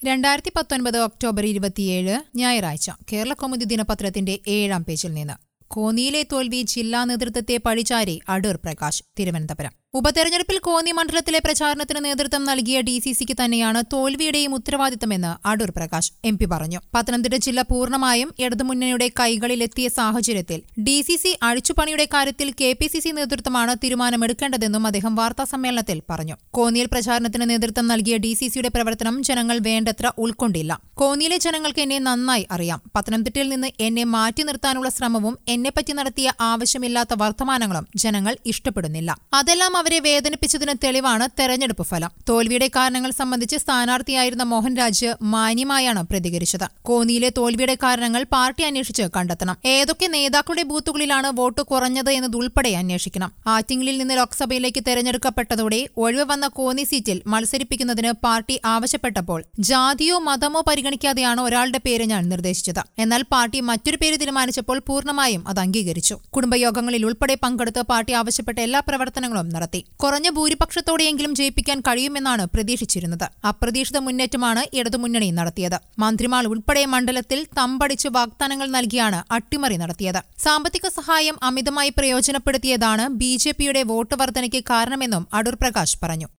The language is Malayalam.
രണ്ടായിരത്തി പത്തൊൻപത് ഒക്ടോബർ ഇരുപത്തിയേഴ് ഞായറാഴ്ച കേരള കൗമുദി ദിനപത്രത്തിന്റെ ഏഴാം പേജിൽ നിന്ന് കോന്നിയിലെ തോൽവി ജില്ലാ നേതൃത്വത്തെ പഴിചാരി അടൂർ പ്രകാശ് തിരുവനന്തപുരം ഉപതെരഞ്ഞെടുപ്പിൽ കോന്നി മണ്ഡലത്തിലെ പ്രചാരണത്തിന് നേതൃത്വം നൽകിയ ഡി സി സിക്ക് തന്നെയാണ് തോൽവിയുടെയും ഉത്തരവാദിത്തമെന്ന് അടൂർ പ്രകാശ് എം പി പറഞ്ഞു പത്തനംതിട്ട ജില്ല പൂർണ്ണമായും ഇടതുമുന്നണിയുടെ കൈകളിലെത്തിയ സാഹചര്യത്തിൽ ഡി സി സി അഴിച്ചുപണിയുടെ കാര്യത്തിൽ കെ പി സി സി നേതൃത്വമാണ് തീരുമാനമെടുക്കേണ്ടതെന്നും അദ്ദേഹം വാർത്താസമ്മേളനത്തിൽ പറഞ്ഞു കോന്നിയിൽ പ്രചാരണത്തിന് നേതൃത്വം നൽകിയ ഡി സി സിയുടെ പ്രവർത്തനം ജനങ്ങൾ വേണ്ടത്ര ഉൾക്കൊണ്ടില്ല കോന്നിയിലെ ജനങ്ങൾക്ക് എന്നെ നന്നായി അറിയാം പത്തനംതിട്ടയിൽ നിന്ന് എന്നെ മാറ്റി നിർത്താനുള്ള ശ്രമവും എന്നെപ്പറ്റി നടത്തിയ ആവശ്യമില്ലാത്ത വർത്തമാനങ്ങളും ജനങ്ങൾ ഇഷ്ടപ്പെടുന്നില്ല അതെല്ലാം അവരെ വേദനിപ്പിച്ചതിന് തെളിവാണ് തെരഞ്ഞെടുപ്പ് ഫലം തോൽവിയുടെ കാരണങ്ങൾ സംബന്ധിച്ച് സ്ഥാനാർത്ഥിയായിരുന്ന മോഹൻരാജ് മാന്യമായാണ് പ്രതികരിച്ചത് കോന്നിയിലെ തോൽവിയുടെ കാരണങ്ങൾ പാർട്ടി അന്വേഷിച്ച് കണ്ടെത്തണം ഏതൊക്കെ നേതാക്കളുടെ ബൂത്തുകളിലാണ് വോട്ട് കുറഞ്ഞത് എന്നതുൾപ്പെടെ അന്വേഷിക്കണം ആറ്റിങ്ങലിൽ നിന്ന് ലോക്സഭയിലേക്ക് തെരഞ്ഞെടുക്കപ്പെട്ടതോടെ ഒഴിവ് വന്ന കോന്നി സീറ്റിൽ മത്സരിപ്പിക്കുന്നതിന് പാർട്ടി ആവശ്യപ്പെട്ടപ്പോൾ ജാതിയോ മതമോ പരിഗണിക്കാതെയാണ് ഒരാളുടെ പേര് ഞാൻ നിർദ്ദേശിച്ചത് എന്നാൽ പാർട്ടി മറ്റൊരു പേര് തീരുമാനിച്ചപ്പോൾ പൂർണ്ണമായും അത് അംഗീകരിച്ചു കുടുംബയോഗങ്ങളിൽ ഉൾപ്പെടെ പങ്കെടുത്ത് പാർട്ടി ആവശ്യപ്പെട്ട എല്ലാ പ്രവർത്തനങ്ങളും നടത്തി കുറഞ്ഞ ഭൂരിപക്ഷത്തോടെയെങ്കിലും ജയിപ്പിക്കാൻ കഴിയുമെന്നാണ് പ്രതീക്ഷിച്ചിരുന്നത് അപ്രതീക്ഷിത മുന്നേറ്റമാണ് ഇടതുമുന്നണി നടത്തിയത് മന്ത്രിമാർ ഉൾപ്പെടെ മണ്ഡലത്തിൽ തമ്പടിച്ച് വാഗ്ദാനങ്ങൾ നൽകിയാണ് അട്ടിമറി നടത്തിയത് സാമ്പത്തിക സഹായം അമിതമായി പ്രയോജനപ്പെടുത്തിയതാണ് ബി ജെ പിയുടെ വോട്ട് വർധനയ്ക്ക് കാരണമെന്നും അടൂർ പ്രകാശ് പറഞ്ഞു